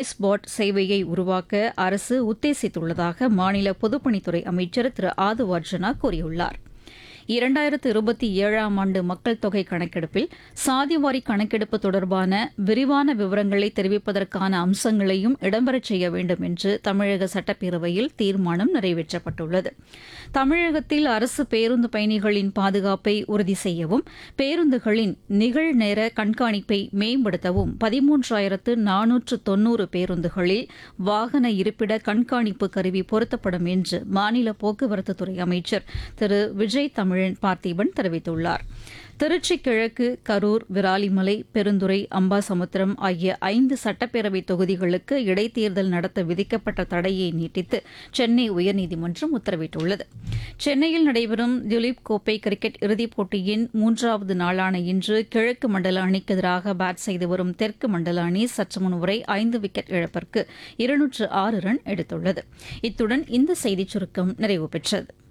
பாட் சேவையை உருவாக்க அரசு உத்தேசித்துள்ளதாக மாநில பொதுப்பணித்துறை அமைச்சர் திரு ஆது அர்ஜுனா கூறியுள்ளார் இரண்டாயிரத்து இருபத்தி ஏழாம் ஆண்டு மக்கள் தொகை கணக்கெடுப்பில் சாதிவாரி கணக்கெடுப்பு தொடர்பான விரிவான விவரங்களை தெரிவிப்பதற்கான அம்சங்களையும் இடம்பெறச் செய்ய வேண்டும் என்று தமிழக சட்டப்பேரவையில் தீர்மானம் நிறைவேற்றப்பட்டுள்ளது தமிழகத்தில் அரசு பேருந்து பயணிகளின் பாதுகாப்பை உறுதி செய்யவும் பேருந்துகளின் நிகழ்நேர கண்காணிப்பை மேம்படுத்தவும் பதிமூன்றாயிரத்து நானூற்று தொன்னூறு பேருந்துகளில் வாகன இருப்பிட கண்காணிப்பு கருவி பொருத்தப்படும் என்று மாநில போக்குவரத்துத்துறை அமைச்சர் திரு விஜய் தமிழன் பார்த்திபன் தெரிவித்துள்ளார் திருச்சி கிழக்கு கரூர் விராலிமலை பெருந்துறை அம்பாசமுத்திரம் ஆகிய ஐந்து சட்டப்பேரவை தொகுதிகளுக்கு இடைத்தேர்தல் நடத்த விதிக்கப்பட்ட தடையை நீட்டித்து சென்னை உயர்நீதிமன்றம் உத்தரவிட்டுள்ளது சென்னையில் நடைபெறும் துலீப் கோப்பை கிரிக்கெட் இறுதிப் போட்டியின் மூன்றாவது நாளான இன்று கிழக்கு மண்டல அணிக்கு எதிராக பேட் செய்து வரும் தெற்கு மண்டல அணி சற்று முன் வரை ஐந்து விக்கெட் இழப்பிற்கு இருநூற்று ஆறு ரன் எடுத்துள்ளது இத்துடன் இந்த செய்திச் சுருக்கம் நிறைவு பெற்றது